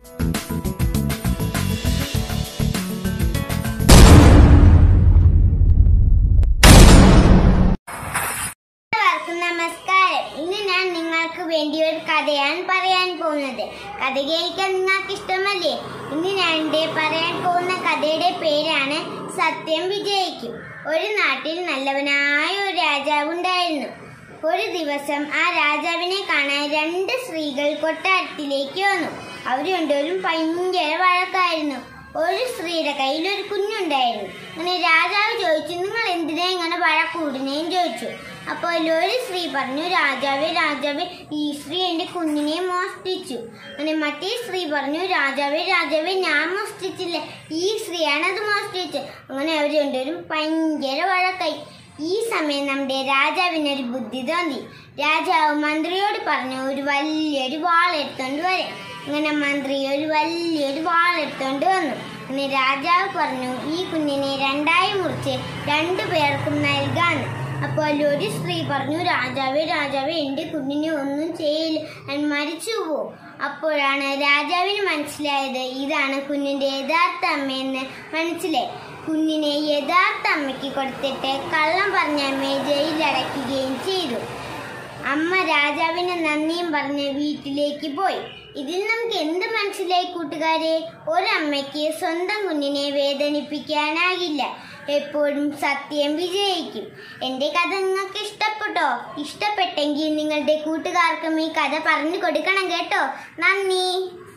എല്ലാവർക്കും നമസ്കാരം ഇന്ന് ഞാൻ നിങ്ങൾക്ക് വേണ്ടി ഒരു കഥയാണ് പറയാൻ പോകുന്നത് കഥ കേൾക്കാൻ നിങ്ങൾക്ക് ഇഷ്ടമല്ലേ ഇന്ന് ഞാൻ എൻ്റെ പറയാൻ പോകുന്ന കഥയുടെ പേരാണ് സത്യം വിജയിക്കും ഒരു നാട്ടിൽ നല്ലവനായ ഒരു രാജാവ് ഉണ്ടായിരുന്നു ഒരു ദിവസം ആ രാജാവിനെ കാണാൻ രണ്ട് സ്ത്രീകൾ കൊട്ടാരത്തിലേക്ക് വന്നു അവർ രണ്ടുപേരും ഭയങ്കര വഴക്കായിരുന്നു ഒരു സ്ത്രീയുടെ കയ്യിൽ ഒരു കുഞ്ഞുണ്ടായിരുന്നു അങ്ങനെ രാജാവ് ചോദിച്ചു നിങ്ങൾ എന്തിനാ ഇങ്ങനെ വഴക്കൂടുന്നേന്ന് ചോദിച്ചു അപ്പോൾ ഒരു സ്ത്രീ പറഞ്ഞു രാജാവേ രാജാവേ ഈ സ്ത്രീ എൻ്റെ കുഞ്ഞിനെ മോഷ്ടിച്ചു അങ്ങനെ മറ്റേ സ്ത്രീ പറഞ്ഞു രാജാവേ രാജാവേ ഞാൻ മോഷ്ടിച്ചില്ല ഈ സ്ത്രീയാണ് അത് മോഷ്ടിച്ചത് അങ്ങനെ അവർ രണ്ടുപേരും ഭയങ്കര വഴക്കായി ഈ സമയം നമ്മുടെ രാജാവിനൊരു ബുദ്ധി തോന്നി രാജാവ് മന്ത്രിയോട് പറഞ്ഞു ഒരു വലിയൊരു വാൾ എടുത്തോണ്ട് വരാൻ അങ്ങനെ മന്ത്രി ഒരു വലിയൊരു വാൾ എടുത്തോണ്ട് വന്നു അങ്ങനെ രാജാവ് പറഞ്ഞു ഈ കുഞ്ഞിനെ രണ്ടായി മുറിച്ച് രണ്ടു പേർക്കും നൽകാന്ന് അപ്പോൾ ഒരു സ്ത്രീ പറഞ്ഞു രാജാവേ രാജാവേ എൻ്റെ കുഞ്ഞിനെ ഒന്നും ചെയ്യില്ല ഞാൻ മരിച്ചു പോവും അപ്പോഴാണ് രാജാവിന് മനസ്സിലായത് ഇതാണ് കുഞ്ഞിന്റെ യഥാർത്ഥ അമ്മയെന്ന് മനസ്സിലായി കുഞ്ഞിനെ യഥാർത്ഥ അമ്മയ്ക്ക് കൊടുത്തിട്ട് കള്ളം പറഞ്ഞ അമ്മയെ ജയിലടയ്ക്കുകയും ചെയ്തു അമ്മ രാജാവിന് നന്ദിയും പറഞ്ഞ് വീട്ടിലേക്ക് പോയി ഇതിൽ നമുക്ക് എന്ത് മനസ്സിലായി കൂട്ടുകാരെ ഒരമ്മയ്ക്ക് സ്വന്തം കുഞ്ഞിനെ വേദനിപ്പിക്കാനാകില്ല എപ്പോഴും സത്യം വിജയിക്കും എൻ്റെ കഥ നിങ്ങൾക്ക് ഇഷ്ടപ്പെട്ടോ ഇഷ്ടപ്പെട്ടെങ്കിൽ നിങ്ങളുടെ കൂട്ടുകാർക്കും ഈ കഥ പറഞ്ഞു കൊടുക്കണം കേട്ടോ നന്ദി